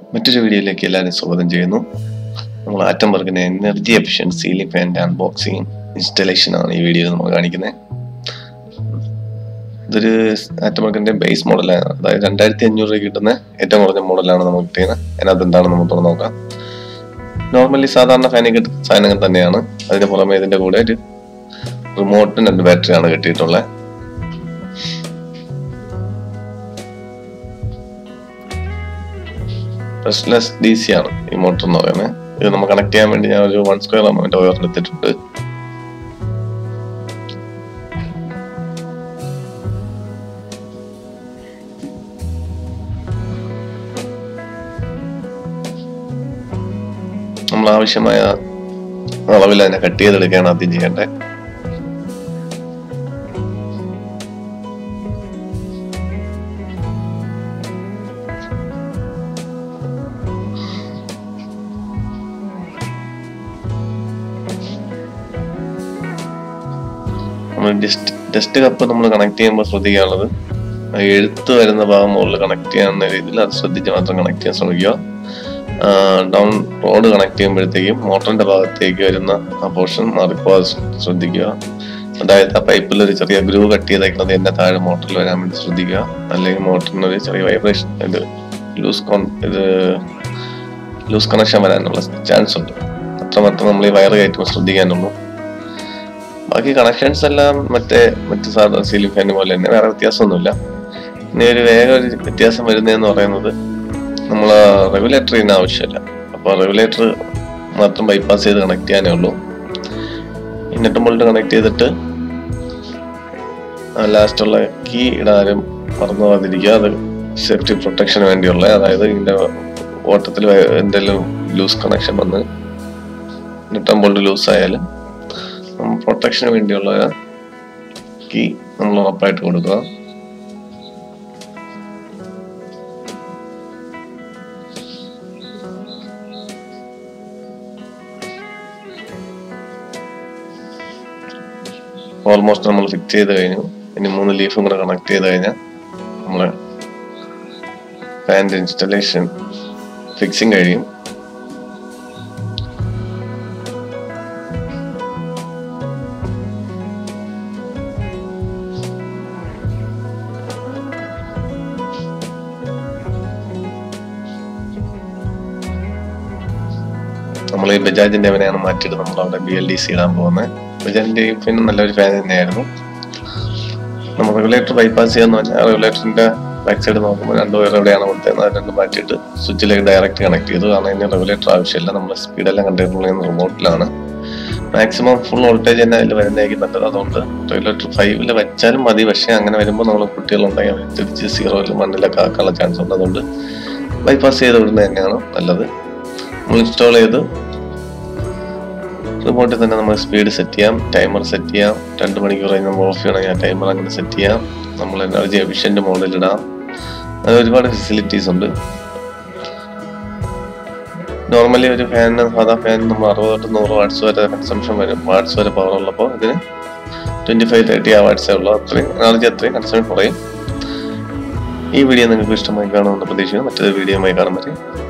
മറ്റൊരു വീഡിയോയിലേക്ക് എല്ലാവരും സ്വാഗതം ചെയ്യുന്നു നമ്മൾ ആറ്റം വർക്കിന്റെ എനർജി എഫിഷ്യൻറ്റ് സീലിംഗ് ഫാൻ്റെ അൺബോക്സിങ് ഇൻസ്റ്റലേഷൻ ആണ് ഈ വീഡിയോയിൽ നമ്മൾ കാണിക്കുന്നത് ഇതൊരു ആറ്റം വർക്കിന്റെ ബേസ് മോഡലാണ് അതായത് രണ്ടായിരത്തി അഞ്ഞൂറ് രൂപ കിട്ടുന്ന ഏറ്റവും കുറഞ്ഞ മോഡലാണ് നമുക്ക് കിട്ടിയത് അതിനകത്ത് എന്താണെന്ന് നമുക്ക് തുറന്ന് നോക്കാം നോർമലി സാധാരണ ഫാനിൽ കിട്ടുന്ന സാധനങ്ങൾ തന്നെയാണ് അതിന് പുറമെ ഇതിന്റെ കൂടെ ഒരു റിമോട്ടും രണ്ട് ബാറ്ററിയാണ് കിട്ടിയിട്ടുള്ളത് ബ്രഷ്ലെസ് ഡി സി ആണ് ഈ മോട്ടർ എന്ന് പറയുന്നത് ഇത് നമ്മൾ കണക്ട് ചെയ്യാൻ വേണ്ടി ഞാൻ ഒരു വൺ സ്ക്വയർ അമൗണ്ട് ഓയർ എടുത്തിട്ടുണ്ട് നമ്മൾ ആവശ്യമായ അളവിൽ അതിനെ കട്ട് ചെയ്തെടുക്കുകയാണ് ആദ്യം ചെയ്യേണ്ടത് നമ്മൾ ജസ്റ്റ് ജസ്റ്റ് കപ്പ് നമ്മൾ കണക്ട് ചെയ്യുമ്പോൾ ശ്രദ്ധിക്കാനുള്ളത് ആ എഴുത്ത് വരുന്ന ഭാഗം മുകളിൽ കണക്ട് ചെയ്യാവുന്ന രീതിയിൽ അത് ശ്രദ്ധിച്ച് മാത്രം കണക്ട് ചെയ്യാൻ ശ്രമിക്കുക ഡൗൺ റോഡ് കണക്ട് ചെയ്യുമ്പോഴത്തേക്കും മോട്ടറിന്റെ ഭാഗത്തേക്ക് വരുന്ന ആ പോർഷൻ മാറിപ്പോകാതെ ശ്രദ്ധിക്കുക അതായത് ആ പൈപ്പിൽ ഒരു ചെറിയ ഗ്രൂ കട്ട് ചെയ്തേക്കുന്നത് എന്നെ താഴെ മോട്ടറിൽ വരാൻ വേണ്ടി ശ്രദ്ധിക്കുക അല്ലെങ്കിൽ മോട്ടറിന് ഒരു ചെറിയ വൈബ്രേഷൻ ഇത് ലൂസ് കോൺ ഇത് ലൂസ് കണക്ഷൻ വരാനുള്ള ചാൻസ് ഉണ്ട് അത്രമാത്രം നമ്മൾ ഈ വയർ കയറ്റുമ്പോൾ ശ്രദ്ധിക്കാനുള്ളൂ ബാക്കി കണക്ഷൻസ് എല്ലാം മറ്റേ മറ്റു സാധാരണ സീലിംഗ് ഫാൻ പോലെ തന്നെ വേറെ വ്യത്യാസമൊന്നുമില്ല ഇനി ഒരു വേഗം ഒരു വ്യത്യാസം വരുന്നതെന്ന് പറയുന്നത് നമ്മൾ റെഗുലേറ്ററിന് ആവശ്യമില്ല അപ്പോൾ റെഗുലേറ്റർ മാത്രം ബൈപ്പാസ് ചെയ്ത് കണക്ട് ചെയ്യാനേ ഉള്ളൂ ഇന്നിട്ട് ബോൾട്ട് കണക്ട് ചെയ്തിട്ട് ലാസ്റ്റുള്ള കീ ഇടാനും മറന്നു പോകാതിരിക്കുക അത് സേഫ്റ്റി പ്രൊട്ടക്ഷന് വേണ്ടിയുള്ള അതായത് ഇതിന്റെ ഓട്ടത്തിൽ എന്തെങ്കിലും ലൂസ് കണക്ഷൻ വന്ന് നിട്ടം ബോൾട്ട് ലൂസ് ആയാലും പ്രൊട്ടക്ഷന് വേണ്ടിയുള്ള കീ നമ്മൾ ഉറപ്പായിട്ട് കൊടുക്കുക ഓൾമോസ്റ്റ് നമ്മൾ ഫിക്സ് ചെയ്ത് കഴിഞ്ഞു ഇനി മൂന്ന് ലീഫും കൂടെ കണക്ട് ചെയ്ത് കഴിഞ്ഞാൽ നമ്മൾ ഫാൻ്റെ ഇൻസ്റ്റലേഷൻ ഫിക്സിങ് കഴിയും നമ്മൾ ഈ ബജാജിന്റെ അവനെയാണ് മാറ്റിയിട്ട് നമ്മൾ അവിടെ ബി എൽ ഡി സി ഇടാൻ പോകുന്നത് ബജാജിന്റെ പിന്നെ നല്ലൊരു ഫാൻ തന്നെയായിരുന്നു നമ്മൾ റെഗുലേറ്റർ ബൈപ്പാസ് ചെയ്യാന്ന് പറഞ്ഞാൽ റെഗുലേറ്ററിന്റെ ബാക്ക് സൈഡ് നോക്കുമ്പോൾ രണ്ട് വയർ എവിടെയാണ് കൊടുത്തത് അത് രണ്ട് മാറ്റിയിട്ട് സ്വിച്ചിലേക്ക് ഡയറക്റ്റ് കണക്ട് ചെയ്തു കാരണം ഇനി റെഗുലേറ്റർ ആവശ്യമില്ല നമ്മൾ സ്പീഡെല്ലാം കണ്ടിട്ടുള്ളത് റിമോട്ടിലാണ് മാക്സിമം ഫുൾ വോൾട്ടേജ് തന്നെ അതിൽ വരുന്നതായിരിക്കും നല്ലത് അതുകൊണ്ട് റെഗുലേറ്റർ ഫൈവില് വെച്ചാലും മതി പക്ഷേ അങ്ങനെ വരുമ്പോൾ നമ്മൾ കുട്ടികളുണ്ടെങ്കിൽ തിരിച്ച് സീറോയിലും മണ്ണിലൊക്കെ ആക്കാനുള്ള ചാൻസ് ഉണ്ട് അതുകൊണ്ട് ബൈപ്പാസ് ചെയ്ത് വിടുന്നത് തന്നെയാണ് നല്ലത് നമ്മൾ ഇൻസ്റ്റാൾ ചെയ്ത് റിമോട്ടിൽ തന്നെ നമ്മൾ സ്പീഡ് സെറ്റ് ചെയ്യാം ടൈമർ സെറ്റ് ചെയ്യാം രണ്ട് മണിക്കൂർ കഴിഞ്ഞ് നമ്മൾ ഓഫ് ചെയ്യണമെങ്കിൽ ആ ടൈമർ അങ്ങനെ സെറ്റ് ചെയ്യാം നമ്മൾ എനർജി എഫിഷ്യന്റ് മോഡിൽ ഇടാം അങ്ങനെ ഒരുപാട് ഫെസിലിറ്റീസ് ഉണ്ട് നോർമലി ഒരു ഫാനിന് സാധാ ഫാൻ നമ്മൾ അറുപത് തൊട്ട് നൂറ് വാട്ട്സ് വരെ കൺസംഷൻ വരും വാട്ട്സ് വരെ പവർ ഉള്ളപ്പോൾ ഇതിന് ട്വന്റി ഫൈവ് തേർട്ടി ആ വാട്ട്സേ ഉള്ളൂ അത്രയും എനർജി അത്രയും കൺസംഷൻ കുറയും ഈ വീഡിയോ നിങ്ങൾക്ക് ഇഷ്ടമായി കാണുമെന്ന് പ്രതീക്ഷിക്കുന്നു മറ്റൊരു വീഡിയോയുമായി കാണുമ്പോൾ